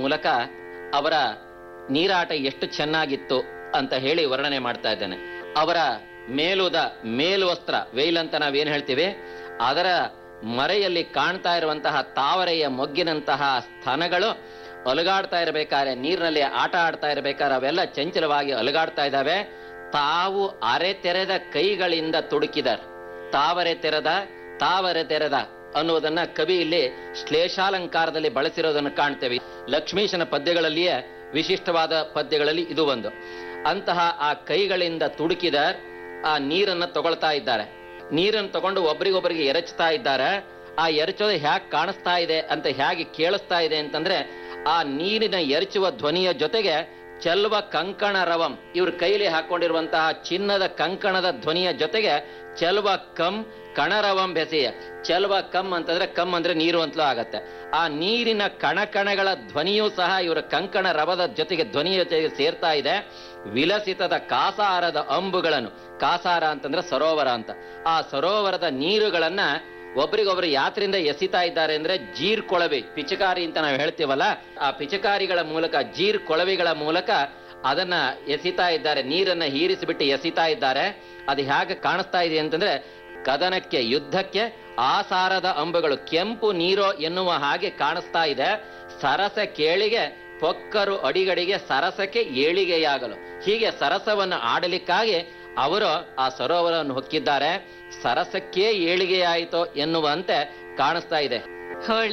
ಮೂಲಕ ಅವರ ನೀರಾಟ ಎಷ್ಟು ಚೆನ್ನಾಗಿತ್ತು ಅಂತ ಹೇಳಿ ವರ್ಣನೆ ಮಾಡ್ತಾ ಇದ್ದಾನೆ ಅವರ ಮೇಲುದ ಮೇಲ್ವಸ್ತ್ರ ವೇಲ್ ಅಂತ ನಾವೇನ್ ಹೇಳ್ತೀವಿ ಅದರ ಮರೆಯಲ್ಲಿ ಕಾಣ್ತಾ ಇರುವಂತಹ ತಾವರೆಯ ಮೊಗ್ಗಿನಂತಹ ಸ್ತನಗಳು ಅಲುಗಾಡ್ತಾ ಇರಬೇಕಾದ್ರೆ ನೀರಿನಲ್ಲಿ ಆಟ ಆಡ್ತಾ ಇರಬೇಕಾದ್ರೆ ಅವೆಲ್ಲ ಚಂಚಲವಾಗಿ ಅಲುಗಾಡ್ತಾ ಇದ್ದಾವೆ ತಾವು ಅರೆ ತೆರೆದ ಕೈಗಳಿಂದ ತುಡುಕಿದರು ತಾವರೆ ತೆರೆದ ತಾವರೆ ತೆರೆದ ಅನ್ನುವುದನ್ನ ಕವಿ ಇಲ್ಲಿ ಶ್ಲೇಷಾಲಂಕಾರದಲ್ಲಿ ಬಳಸಿರೋದನ್ನು ಕಾಣ್ತೇವೆ ಲಕ್ಷ್ಮೀಶನ ಪದ್ಯಗಳಲ್ಲಿಯೇ ವಿಶಿಷ್ಟವಾದ ಪದ್ಯಗಳಲ್ಲಿ ಇದು ಒಂದು ಅಂತಹ ಆ ಕೈಗಳಿಂದ ತುಡುಕಿದ ಆ ನೀರನ್ನ ತಗೊಳ್ತಾ ಇದ್ದಾರೆ ನೀರನ್ನು ತಗೊಂಡು ಒಬ್ರಿಗೊಬ್ರಿಗೆ ಎರಚ್ತಾ ಇದ್ದಾರೆ ಆ ಎರಚೋದು ಹ್ಯಾಕ್ ಕಾಣಿಸ್ತಾ ಇದೆ ಅಂತ ಹೇಗೆ ಕೇಳಿಸ್ತಾ ಇದೆ ಅಂತಂದ್ರೆ ಆ ನೀರಿನ ಎರಚುವ ಧ್ವನಿಯ ಜೊತೆಗೆ ಚೆಲ್ವ ಕಂಕಣ ರವಂ ಇವ್ರ ಕೈಲಿ ಹಾಕೊಂಡಿರುವಂತಹ ಚಿನ್ನದ ಕಂಕಣದ ಧ್ವನಿಯ ಜೊತೆಗೆ ಚೆಲ್ವ ಕಂ ಕಣರವಂ ಬೆಸೆಯ ಚೆಲ್ವ ಕಂ ಅಂತಂದ್ರೆ ಕಮ್ ಅಂದ್ರೆ ನೀರು ಅಂತಲೂ ಆಗತ್ತೆ ಆ ನೀರಿನ ಕಣಕಣಗಳ ಧ್ವನಿಯೂ ಸಹ ಇವರ ಕಂಕಣ ರವದ ಜೊತೆಗೆ ಧ್ವನಿಯ ಜೊತೆಗೆ ಸೇರ್ತಾ ಇದೆ ವಿಲಸಿತದ ಕಾಸಾರದ ಅಂಬುಗಳನ್ನು ಕಾಸಾರ ಅಂತಂದ್ರೆ ಸರೋವರ ಅಂತ ಆ ಸರೋವರದ ನೀರುಗಳನ್ನ ಒಬ್ರಿಗೊಬ್ರು ಯಾತ್ರಿಂದ ಎಸಿತಾ ಇದ್ದಾರೆ ಅಂದ್ರೆ ಜೀರ್ ಕೊಳವೆ ಪಿಚಕಾರಿ ಅಂತ ನಾವು ಹೇಳ್ತೀವಲ್ಲ ಆ ಪಿಚಕಾರಿಗಳ ಮೂಲಕ ಜೀರ್ ಕೊಳವೆಗಳ ಮೂಲಕ ಅದನ್ನ ಎಸಿತಾ ಇದ್ದಾರೆ ನೀರನ್ನ ಹೀರಿಸಿಬಿಟ್ಟು ಎಸಿತಾ ಇದ್ದಾರೆ ಅದು ಹೇಗೆ ಕಾಣಿಸ್ತಾ ಇದೆ ಅಂತಂದ್ರೆ ಕದನಕ್ಕೆ ಯುದ್ಧಕ್ಕೆ ಆಸಾರದ ಅಂಬುಗಳು ಕೆಂಪು ನೀರೋ ಎನ್ನುವ ಹಾಗೆ ಕಾಣಿಸ್ತಾ ಇದೆ ಸರಸ ಕೇಳಿಗೆ ಪೊಕ್ಕರು ಅಡಿಗಡಿಗೆ ಸರಸಕ್ಕೆ ಏಳಿಗೆಯಾಗಲು ಹೀಗೆ ಸರಸವನ್ನು ಆಡಲಿಕ್ಕಾಗಿ ಅವರು ಆ ಸರೋವರವನ್ನು ಹೊಕ್ಕಿದ್ದಾರೆ ಸರಸಕ್ಕೆ ಏಳಿಗೆಯಾಯಿತೋ ಎನ್ನುವಂತೆ ಕಾಣಿಸ್ತಾ ಇದೆ ಹೊಳೆ